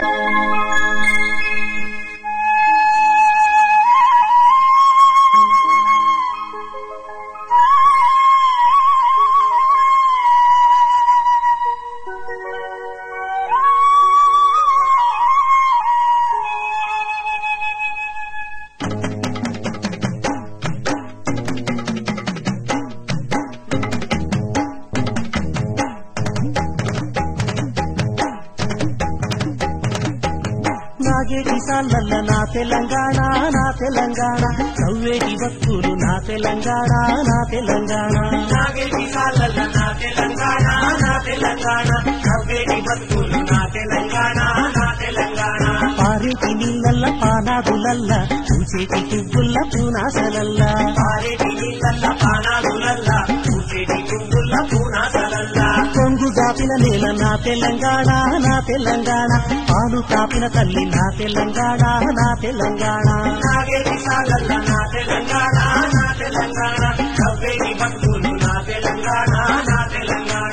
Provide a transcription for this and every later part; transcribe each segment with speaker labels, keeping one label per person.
Speaker 1: నాగేటి సాలల్ల నా తెలంగాణ నా తెలంగాణ నవ్వేటి భక్తులు నా తెలంగాణ నా తెలంగాణ
Speaker 2: నాగేటి సాలల్ల నా తెలంగాణ నా తెలంగాణ నవ్వేటి భక్తులు నా తెలంగాణ నా తెలంగాణ
Speaker 1: పారేటి నీళ్ళల్ల పానాదులల్ల చూసేటి పువ్వుల్ల పూనాసలల్ల
Speaker 2: పారేటి నీళ్ళల్ల పానాదులల్ల పూసేటి పువ్వుల పూనాసలల్ల
Speaker 1: కొంగు జాపిన నేల నా తెలంగాణ నా తెలంగాణ పాలు కాపిన తల్లి నా తెలంగాణ నా తెలంగాణ
Speaker 2: నాగేటి సాలల్ల నా తెలంగాణ నా తెలంగాణ నవ్వేటి భక్తులు నా తెలంగాణ నా తెలంగాణ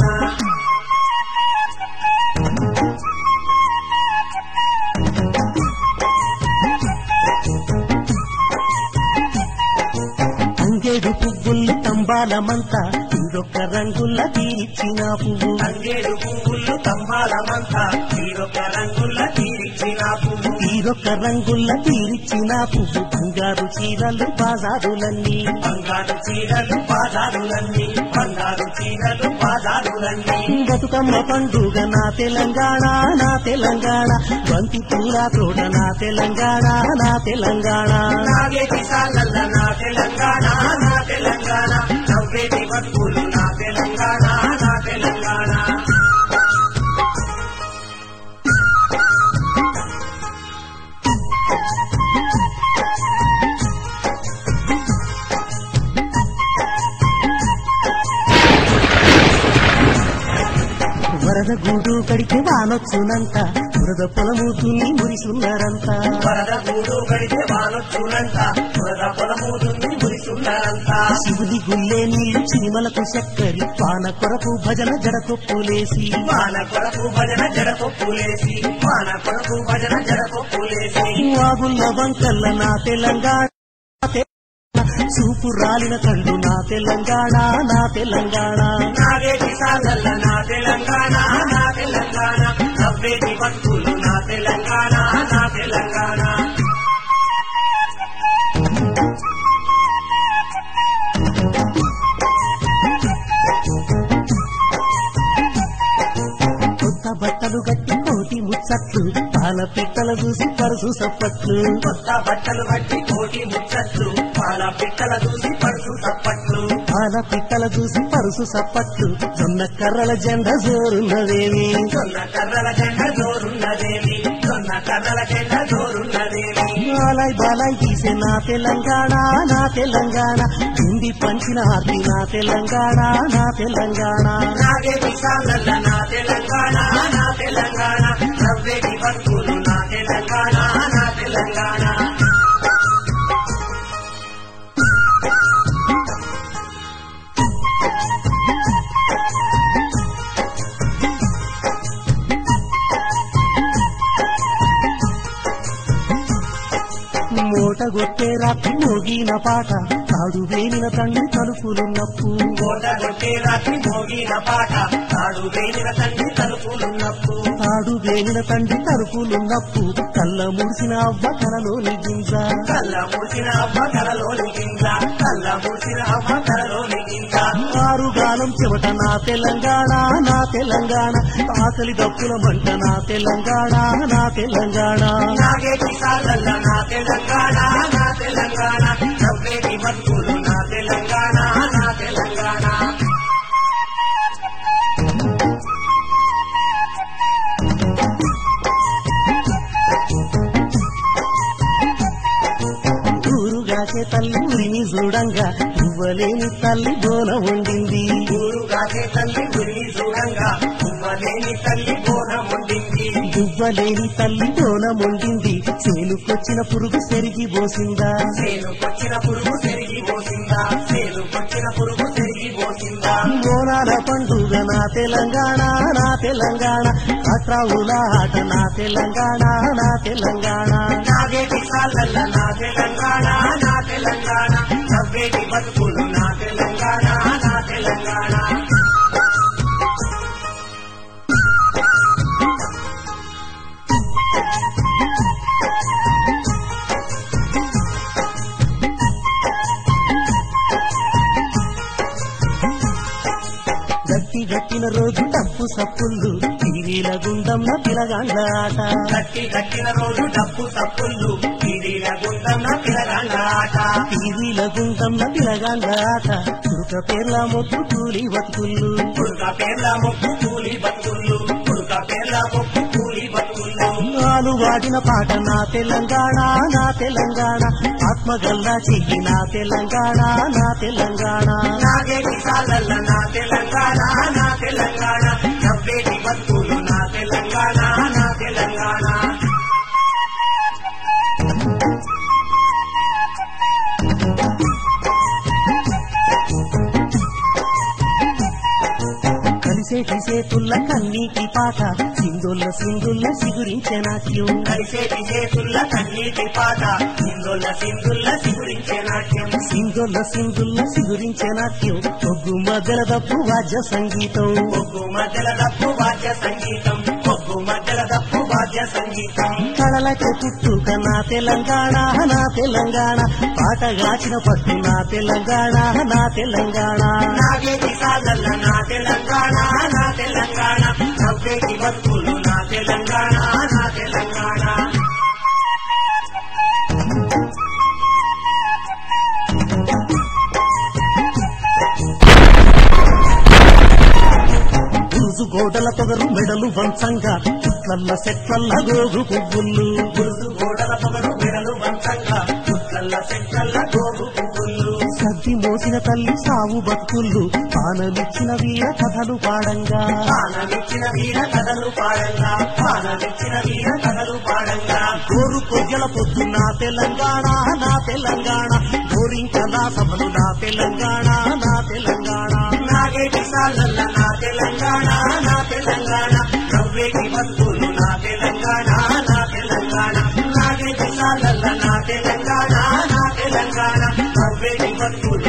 Speaker 1: అంగేడు పువ్వుల్ని తంబాలమంతా ఇందొక్క రంగుల్ల తీర్చిన పువ్వు
Speaker 2: తంగేడు పువ్వులు తమ్మాలమంతా తీరొక రంగుల తీరిచిన పువ్వు
Speaker 1: తీరొక్క రంగుల్ల తీర్చిన పువ్వు బంగారు చీరలు బాజారులన్నీ
Speaker 2: బంగారు చీరలు పాదారులన్నీ బంగారు చీరలు పాదారులన్నీ
Speaker 1: బతుకమ్మ పండుగ నా తెలంగాణ నా తెలంగాణ బంతి పూల తోట నా తెలంగాణ నా తెలంగాణ
Speaker 2: నాగేటి సాలల్ల నా తెలంగాణ నా తెలంగాణ నవ్వేటి బతుకులు నా తెలంగాణ నా తెలంగాణ
Speaker 1: వరద గూడు కడితే వానొచ్చునంత వరద పొలము తుని మురిసున్నారంత
Speaker 2: వరద గూడు గడితే వానొచ్చునంత వరద పొలమూదుంది మురిసున్నారంతా
Speaker 1: శివుని గుల్లే నీళ్లు చీమలకు చక్కరి వాన కొరకు భజన జడకొప్పులేసి
Speaker 2: వాన కొరకు భజన జడకొప్పులేసి వాన కొరకు భజన జడకొప్పులేసి
Speaker 1: వాగుల్ల వంకల్ల నా తెలంగాణ చూపు రాలిన కండు నా తెలంగాణ నా తెలంగాణ
Speaker 2: నాగేటి సాలల్ల నా తెలంగాణ నా తెలంగాణ నవ్వేటి బతుకులు నా తెలంగాణ నా తెలంగాణ
Speaker 1: కొత్త బట్టలు గట్టి కోటి ముచ్చట్లు పాల పిట్టలు చూసి పరుసు సప్పట్లు
Speaker 2: కొత్త బట్టలు కట్టి కోటి ముచ్చట్లు పాల పిట్టల చూసి పడుతు తప్పట్లు
Speaker 1: పాల పిట్టల చూసి పరుసు సప్పట్లు జొన్న కర్రల జెండ జోరున్నదేమి
Speaker 2: జొన్న కర్రల జెండ జోరున్నదేమి జొన్న కర్రల జెండ జోరున్నదేమి
Speaker 1: బాలాయ్ బాలాయ్ తీసే నా తెలంగాణ నా తెలంగాణ హిందీ పంచిన ఆర్తి నా తెలంగాణ నా తెలంగాణ
Speaker 2: నాగేటి సాలల్ల నా తెలంగాణ నా తెలంగాణ నవ్వేటి బతుకులు నా తెలంగాణ నా తెలంగాణ
Speaker 1: మూట గొట్టే రాత్రి మోగిన పాట తాడు వేలిన తండ్రి తలుపులున్నప్పు
Speaker 2: కోట కొట్టే రాత్రి మోగిన పాట తాడు వేలిన తండ్రి తలుపులున్నప్పు
Speaker 1: తాడు వేలిన తండ్రి తలుపులున్నప్పు కళ్ళ ముడిసిన అవ్వ కలలోని గింజ
Speaker 2: కళ్ళ మూసిన అమ్మ కలలోని గింజ కళ్ళ మూసిన అమ్మ కలలోని గింజ
Speaker 1: ఆరుగాలం చెమట నా తెలంగాణ నా తెలంగాణ ఆకలి దప్పుల మంట నా తెలంగాణ నా తెలంగాణ
Speaker 2: నాగేటి సాలల్ల నా తెలంగాణ నా తెలంగాణ నవ్వేటి బతుకులు నా తెలంగాణ నా తెలంగాణ
Speaker 1: ఊరుగాకే తల్లి ఉరిని చూడంగా ఇవ్వలేని తల్లి బోన వండింది
Speaker 2: ఊరు కాకే తల్లి గురి చూడంగా ఉమ్మలేని తల్లి బోనం ఉండింది
Speaker 1: ఇవ్వలేని తల్లి బోన వండింది చేలుకొచ్చిన పురుగు సెరిగి పోసిందా
Speaker 2: సేనుకొచ్చిన పురుగు తిరిగి పోసిందా సేనుకొచ్చిన పురుగు తిరిగి పోసిందా
Speaker 1: బోనాల పండుగ నా నా తెలంగాణ నా తెలంగాణ కట్రావుల ఆట నా తెలంగాణ నా తెలంగాణ
Speaker 2: నాగేటి సాలల్ల నా తెలంగాణ నా తెలంగాణ నవ్వేటి బతుకులు నా తెలంగాణ నా తెలంగాణ
Speaker 1: గట్టి గట్టిన రోజు డప్పు సప్పుళ్ళు టీవీల గుండంలో పిలగాండ్ల ఆట
Speaker 2: గట్టి గట్టిన రోజు డప్పు తప్పుళ్ళు పీడీల గుండన్న పిలగాళ్ళ ఆట
Speaker 1: టీవీల గుండంలో పిలగాండ్ల ఆట చురుక పేర్ల మొక్కు కూలి బతుకుళ్ళు
Speaker 2: పుడుక పేర్ల మొక్కు కూలి బతుకుళ్ళు పుడుక పేర్ల మొక్కు కూలి బతుకుళ్ళు
Speaker 1: నాలు వాడిన పాట నా తెలంగాణ నా తెలంగాణ ఆత్మగల్లా చెయ్యి నా తెలంగాణ నా తెలంగాణ
Speaker 2: నాగేటి సాలల్ల నా తెలంగాణ నా తెలంగాణ నవ్వేటి బతుకులు నా తెలంగాణ నా తెలంగాణ
Speaker 1: కలిసేటి సేతుల్ల కన్నీటి పాట సింధుల్ల సింధుల్ల సిగురించే నాట్యం
Speaker 2: కలిసేటి చేతుల్ల కన్నీటి పాట సింధుల్ల సింధుల్ల సిగురించే నాట్యం
Speaker 1: సింధుల్ల సింధుల్ల సిగురించే నాట్యం ఒగ్గు మధ్యల దప్పు వాద్య సంగీతం
Speaker 2: ఒగ్గు మధ్యల దప్పు వాద్య సంగీతం ఒగ్గు మధ్యల దప్పు వాద్య సంగీతం
Speaker 1: కళలకే పుట్టుక నా తెలంగాణ నా తెలంగాణ పాట గాచిన పట్టు నా తెలంగాణ నా తెలంగాణ
Speaker 2: నాగేటి సాలల్ల నా తెలంగాణ నా తెలంగాణ నవ్వేటి బతుకులు నా తెలంగాణ నా తెలంగాణ
Speaker 1: గురుజు గోడల పొగరు మెడలు వంచంగా చుట్లల్ల సెట్లల్ల గోగు పువ్వులు
Speaker 2: గురుసు గోడల పొగరు మెడలు వంచంగా చుట్లల్ల చెట్లల్ల గోగు పువ్వులు
Speaker 1: సద్ది మోసిన తల్లి సావు బతుకుళ్ళు పానమిచ్చిన వీర కథలు పాడంగా
Speaker 2: పానమిచ్చిన వీర కథలు పాడంగా పానమిచ్చిన వీర కథలు పాడంగా
Speaker 1: గోరు కొయ్యల పొద్దు నా తెలంగాణ నా తెలంగాణ గోరింకల సభలు నా తెలంగాణ నా తెలంగాణ
Speaker 2: నాగేటి సాలల్ల నా తెలంగాణ నా తెలంగాణ నవ్వేటి బతుకులు నా తెలంగాణ నా తెలంగాణ నాగేటి సాలల్ల నా తెలంగాణ నా తెలంగాణ నవ్వేటి బతుకులు